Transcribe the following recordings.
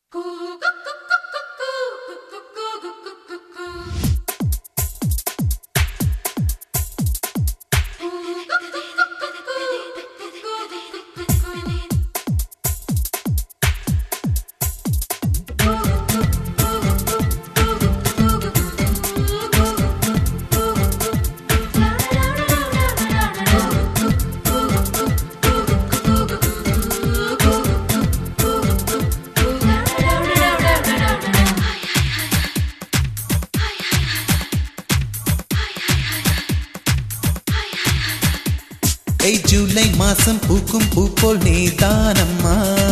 ஏய் ஜூலை மாசம் பூக்கும் பூ போல் நீதானம்மா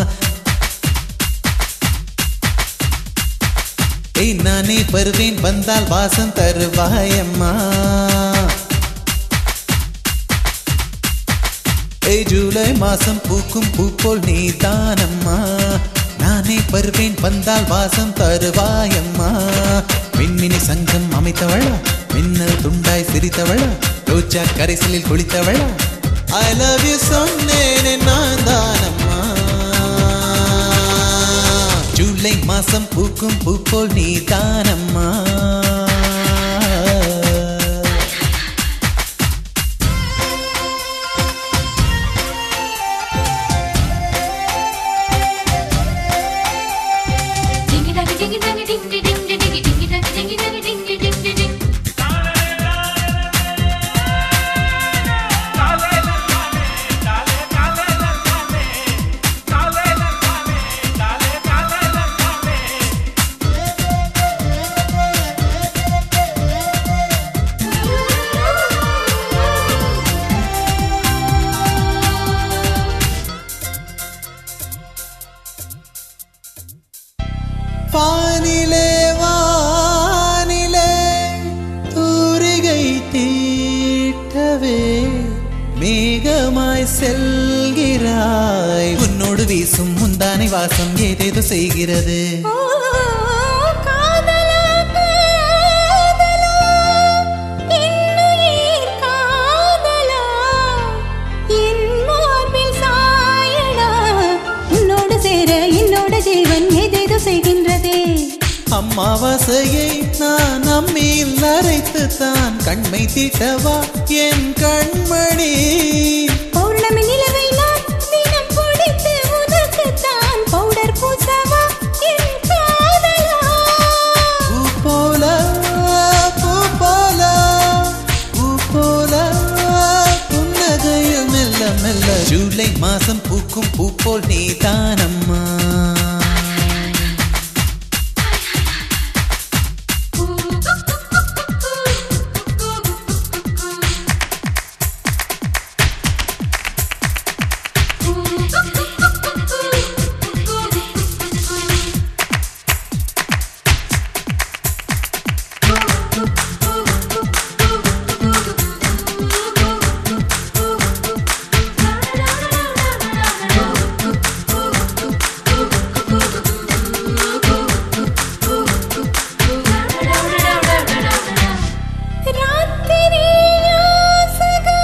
ஏய் நானே வருவேன் வந்தால் வாசம் தருவாயம்மா ஏய் ஜூலை மாசம் பூக்கும் பூ போல் நீதானம்மா நானே வருவேன் வந்தால் வாசம் தருவாயம்மா மின்மினி சங்கம் அமைத்தவளா மின்னல் துண்டாய் சிரித்தவளா ரோஜா கரைசலில் குளித்தவளா ஐ லவ் யூ சொன்னேனே நான் தானம்மா ஜூலை மாசம் பூக்கும் பூ போல் நீ தானம்மா Dingy dangy dingy dangy ding ding ding ding ding dingy dangy dingy dangy ding ding ding ding ding. வானிலே வானிலே தூரிகை தீட்டவே மேகமாய் செல்கிறாய் உன்னோடு வீசும் முந்தானை வாசம் ஏதேதோ செய்கிறது ஓ காதலா காதலா என்னுயிர் காதலா என் மார்பில் சாயடா உன்னோடு சேர என்னோட ஜீவன் ஏதேதோ செய்கின்றதே அம்மாவாசையை நான் அம்மியில் அரைத்து தான் கண்மை தீட்டவா என் கண்மணி பௌர்ணமி நிலவை நான் தினம் பிடித்து உனக்குத்தான் பவுடர் பூசவா என் காதலா பூ போல பூ போல பூ போல புன்னகையில் மெல்ல மெல்ல ஜூலை மாசம் பூக்கும் பூ போல் நீ தானம்மா ராத்திரி யாசகா,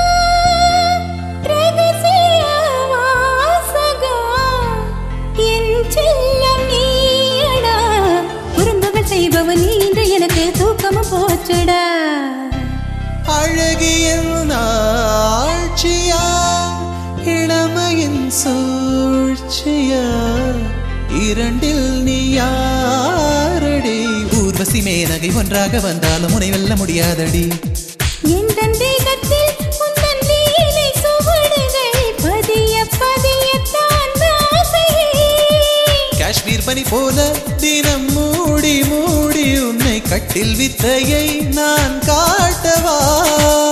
ரகசிய வாசகா, என் செல்லம் நீயடா. குறும்புகள் செய்பவன் நீ இன்று எனக்கு தூக்கமும் போச்சுடா அழகியல் ஆட்சியா இளமையின் சூழ்ச்சியா இரண்டில் நீ யாரடி ஊர்வசி மேனகை ஒன்றாக வந்தாலும் உனை வெல்ல முடியாதடி என் தேகத்தில் உந்தன் லீலை சுவடுகள் பதிய பதியத்தான் ஆசையே காஷ்மீர் பனி போல தினம் மூடி மூடி உன்னை கட்டில் வித்தையை நான் காட்டவா